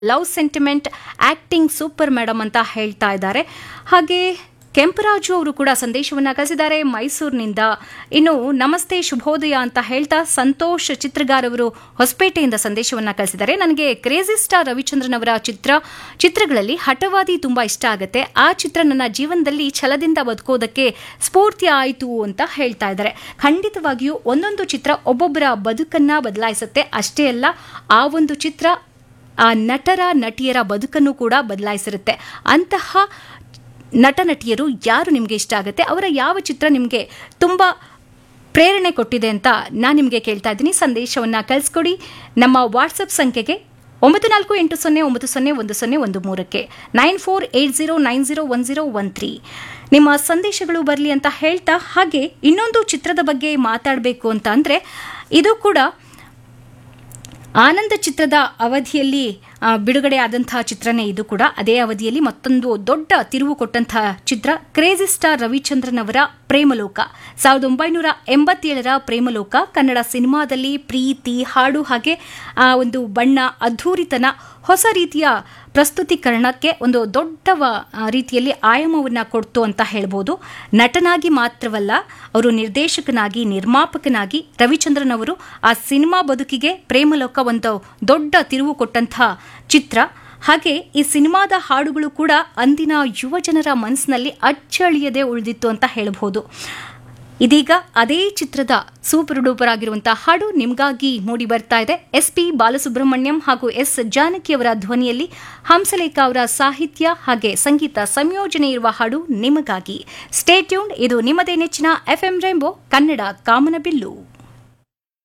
love sentiment acting super madam ಅಂತ ಹೇಳ್ತಾ ಇದ್ದಾರೆ ಹಾಗೆ ಕೆಂಪರಾಜು ಅವರು ಕೂಡ ಸಂದೇಶವನ್ನ ಕಳಿಸಿದ್ದಾರೆ ಮೈಸೂರಿನಿಂದ ಇನ್ನು ನಮಸ್ತೆ ಶುಭೋದಯ ಅಂತ ಹೇಳ್ತಾ ಸಂತೋಷ್ ಚಿತ್ರಗಾರ್ ಅವರು ಹೊಸಪೇಟೆಯಿಂದ ಸಂದೇಶವನ್ನ ಕಳಿಸಿದ್ದಾರೆ ನನಗೆ ಕ್ರೇಜಿ ಸ್ಟಾರ್ ರವಿಚಂದ್ರನ್ ಅವರ ಚಿತ್ರ ಚಿತ್ರಗಳಲ್ಲಿ ಹಠವಾದಿ ತುಂಬಾ ಇಷ್ಟ ಆಗುತ್ತೆ ಆ ಚಿತ್ರ ನನ್ನ ಜೀವನದಲ್ಲಿ ಛಲದಿಂದ ಬದುಕೋದಕ್ಕೆ ಸ್ಫೂರ್ತಿ ಆಯಿತು ಅಂತ ಹೇಳ್ತಾ ಇದ್ದಾರೆ ಖಂಡಿತವಾಗಿಯೂ ಒಂದೊಂದು ಚಿತ್ರ ಒಬ್ಬೊಬ್ಬರ ಬದುಕನ್ನ ಬದಲಾಯಿಸುತ್ತೆ ಅಷ್ಟೇ ಅಲ್ಲ ಆ ಒಂದು ಚಿತ್ರ ಆ ನಟರ ನಟಿಯರ ಬದುಕನ್ನು ಕೂಡ ಬದಲಾಯಿಸಿರುತ್ತೆ ಅಂತಹ ನಟ ನಟಿಯರು ಯಾರು ನಿಮಗೆ ಇಷ್ಟ ಆಗುತ್ತೆ ಅವರ ಯಾವ ಚಿತ್ರ ನಿಮಗೆ ತುಂಬ ಪ್ರೇರಣೆ ಕೊಟ್ಟಿದೆ ಅಂತ ನಾನು ನಿಮಗೆ ಕೇಳ್ತಾ ಇದ್ದೀನಿ ಸಂದೇಶವನ್ನು ಕಳಿಸ್ಕೊಡಿ ನಮ್ಮ ವಾಟ್ಸಪ್ ಸಂಖ್ಯೆಗೆ ಒಂಬತ್ತು ನಾಲ್ಕು ಎಂಟು ಸೊನ್ನೆ ಒಂಬತ್ತು ಸೊನ್ನೆ ಒಂದು ಸೊನ್ನೆ ಒಂದು ಮೂರಕ್ಕೆ nine four eight zero nine zero one zero one three ನಿಮ್ಮ ಸಂದೇಶಗಳು ಬರಲಿ ಅಂತ ಹೇಳ್ತಾ ಹಾಗೆ ಇನ್ನೊಂದು ಚಿತ್ರದ ಬಗ್ಗೆ ಮಾತಾಡಬೇಕು ಅಂತ ಅಂದರೆ ಇದು ಕೂಡ ಆನಂದ ಚಿತ್ರದ ಅವಧಿಯಲ್ಲಿ ಆ, ಬಿಡುಗಡೆ ಆದಂತಹ ಚಿತ್ರನೇ ಇದು ಕೂಡ ಅದೇ ಅವಧಿಯಲ್ಲಿ ಮತ್ತೊಂದು ದೊಡ್ಡ ತಿರುವು ಕೊಟ್ಟಂತಹ ಚಿತ್ರ ಕ್ರೇಜಿ ಸ್ಟಾರ್ ರವಿಚಂದ್ರನ್ ಅವರ ಪ್ರೇಮಲೋಕ ಸಾವಿರದ ಒಂಬೈನೂರ ಎಂಬತ್ತೇಳರ ಪ್ರೇಮಲೋಕ ಕನ್ನಡ ಸಿನಿಮಾದಲ್ಲಿ ಪ್ರೀತಿ ಹಾಡು ಹಾಗೆ ಆ ಒಂದು ಬಣ್ಣ ಅದ್ಧೂರಿತನ ಹೊಸ ರೀತಿಯ ಪ್ರಸ್ತುತೀಕರಣಕ್ಕೆ ಒಂದು ದೊಡ್ಡ ರೀತಿಯಲ್ಲಿ ಆಯಾಮವನ್ನು ಕೊಡ್ತು ಅಂತ ಹೇಳ್ಬೋದು ನಟನಾಗಿ ಮಾತ್ರವಲ್ಲ ಅವರು ನಿರ್ದೇಶಕನಾಗಿ ನಿರ್ಮಾಪಕನಾಗಿ ರವಿಚಂದ್ರನ್ ಅವರು ಆ ಸಿನಿಮಾ ಬದುಕಿಗೆ ಪ್ರೇಮಲೋಕ ಒಂದು ದೊಡ್ಡ ತಿರುವು ಕೊಟ್ಟಂತಹ ಚಿತ್ರ ಹಾಗೆ ಈ ಸಿನಿಮಾದ ಹಾಡುಗಳು ಕೂಡ ಅಂದಿನ ಯುವ ಜನರ ಮನಸ್ಸಿನಲ್ಲಿ ಅಚ್ಚಳಿಯದೆ ಉಳಿದಿತ್ತು ಅಂತ ಹೇಳಬಹುದು ಇದೀಗ ಅದೇ ಚಿತ್ರದ ಸೂಪರ್ ಡೂಪರ್ ಆಗಿರುವಂತಹ ಹಾಡು ನಿಮಗಾಗಿ ಮೂಡಿ ಬರ್ತಾ ಇದೆ ಎಸ್ ಪಿ ಬಾಲಸುಬ್ರಹ್ಮಣ್ಯಂ ಹಾಗೂ ಎಸ್ ಜಾನಕಿ ಅವರ ಧ್ವನಿಯಲ್ಲಿ ಹಂಸಲೇಖ ಅವರ ಸಾಹಿತ್ಯ ಹಾಗೆ ಸಂಗೀತ ಸಂಯೋಜನೆ ಇರುವ ಹಾಡು ನಿಮಗಾಗಿ ಸ್ಟೇಟ್ಯೂನ್ ಇದು ನಿಮ್ಮದೇ ನೆಚ್ಚಿನ ಎಫ್ಎಂ ರೈಂಬೋ ಕನ್ನಡ ಕಾಮನಬಿಲ್ಲು